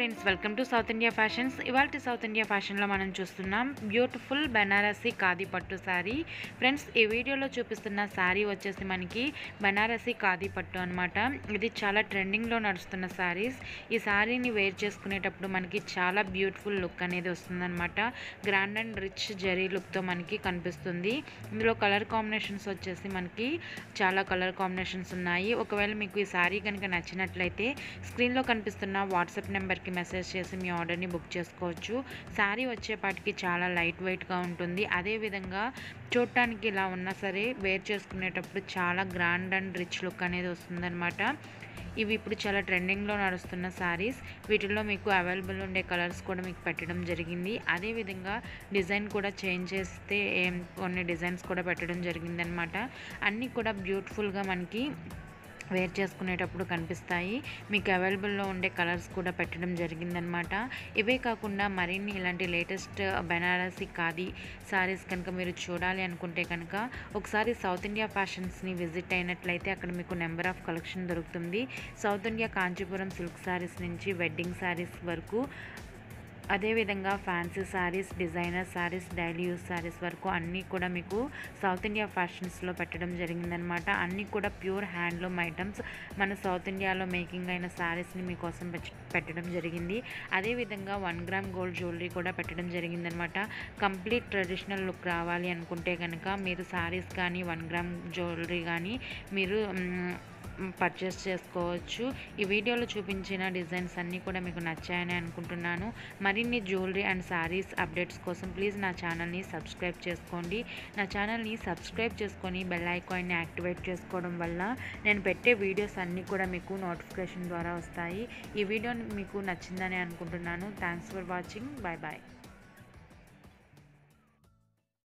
friends welcome to South India fashions ఇవాళ South India ఫ్యాషన్లో మనం చూస్తున్నాం బ్యూటిఫుల్ బెనారసీ ఖాదీ పట్టు శారీ ఫ్రెండ్స్ ఈ వీడియోలో చూపిస్తున్న శారీ వచ్చేసి మనకి బెనారసీ ఖాదీ పట్టు అనమాట ఇది చాలా ట్రెండింగ్లో నడుస్తున్న శారీస్ ఈ శారీని వేర్ చేసుకునేటప్పుడు మనకి చాలా బ్యూటిఫుల్ లుక్ అనేది వస్తుందన్నమాట గ్రాండ్ అండ్ రిచ్ జరీ లుక్తో మనకి కనిపిస్తుంది ఇందులో కలర్ కాంబినేషన్స్ వచ్చేసి మనకి చాలా కలర్ కాంబినేషన్స్ ఉన్నాయి ఒకవేళ మీకు ఈ శారీ కనుక నచ్చినట్లయితే స్క్రీన్లో కనిపిస్తున్న వాట్సాప్ నెంబర్కి మెసేజ్ చేసి మీ ఆర్డర్ని బుక్ చేసుకోవచ్చు శారీ వచ్చేపాటికి చాలా లైట్ వెయిట్గా ఉంటుంది అదేవిధంగా చూడటానికి ఇలా ఉన్నా సరే వేర్ చేసుకునేటప్పుడు చాలా గ్రాండ్ అండ్ రిచ్ లుక్ అనేది వస్తుందన్నమాట ఇవి ఇప్పుడు చాలా ట్రెండింగ్లో నడుస్తున్న శారీస్ వీటిల్లో మీకు అవైలబుల్ ఉండే కలర్స్ కూడా మీకు పెట్టడం జరిగింది అదేవిధంగా డిజైన్ కూడా చేంజ్ చేస్తే ఏం కొన్ని డిజైన్స్ కూడా పెట్టడం జరిగిందనమాట అన్నీ కూడా బ్యూటిఫుల్గా మనకి వేర్ చేసుకునేటప్పుడు కనిపిస్తాయి మీకు అవైలబుల్లో ఉండే కలర్స్ కూడా పెట్టడం జరిగిందనమాట ఇవే కాకుండా మరిన్ని ఇలాంటి లేటెస్ట్ బెనారసీ ఖాదీ శారీస్ కనుక మీరు చూడాలి అనుకుంటే కనుక ఒకసారి సౌత్ ఇండియా ఫ్యాషన్స్ని విజిట్ అయినట్లయితే అక్కడ మీకు నెంబర్ ఆఫ్ కలెక్షన్ దొరుకుతుంది South India Kanchipuram silk sarees నుంచి వెడ్డింగ్ శారీస్ వరకు అదేవిధంగా fancy sarees designer sarees daily use sarees వరకు అన్నీ కూడా మీకు సౌత్ ఇండియా ఫ్యాషన్స్లో పెట్టడం జరిగిందనమాట అన్నీ కూడా ప్యూర్ హ్యాండ్లూమ్ ఐటమ్స్ మన సౌత్ ఇండియాలో మేకింగ్ అయిన శారీస్ని మీకోసం పెట్- పెట్టడం జరిగింది అదేవిధంగా వన్ గ్రామ్ గోల్డ్ జ్యువెలరీ కూడా పెట్టడం జరిగిందనమాట కంప్లీట్ ట్రెడిషనల్ లుక్ రావాలి అనుకుంటే కనుక మీరు శారీస్ కానీ వన్ గ్రామ్ జ్యువెలరీ కానీ మీరు మ్, పర్చేస్ చేసుకోవచ్చు ఈ వీడియోలో చూపించిన డిజైన్స్ అన్నీ కూడా మీకు నచ్చాయని అనుకుంటున్నాను మరిన్ని జ్యువెలరీ అండ్ శారీస్ అప్డేట్స్ కోసం ప్లీజ్ నా ఛానల్ని సబ్స్క్రైబ్ చేసుకోండి నా ఛానల్ని సబ్స్క్రైబ్ చేసుకొని బెల్ ఐకాన్ని యాక్టివేట్ చేసుకోవడం వల్ల నేను పెట్టే వీడియోస్ అన్నీ కూడా మీకు నోటిఫికేషన్ ద్వారా వస్తాయి ఈ వీడియో మీకు నచ్చిందని అనుకుంటున్నాను thanks for watching bye bye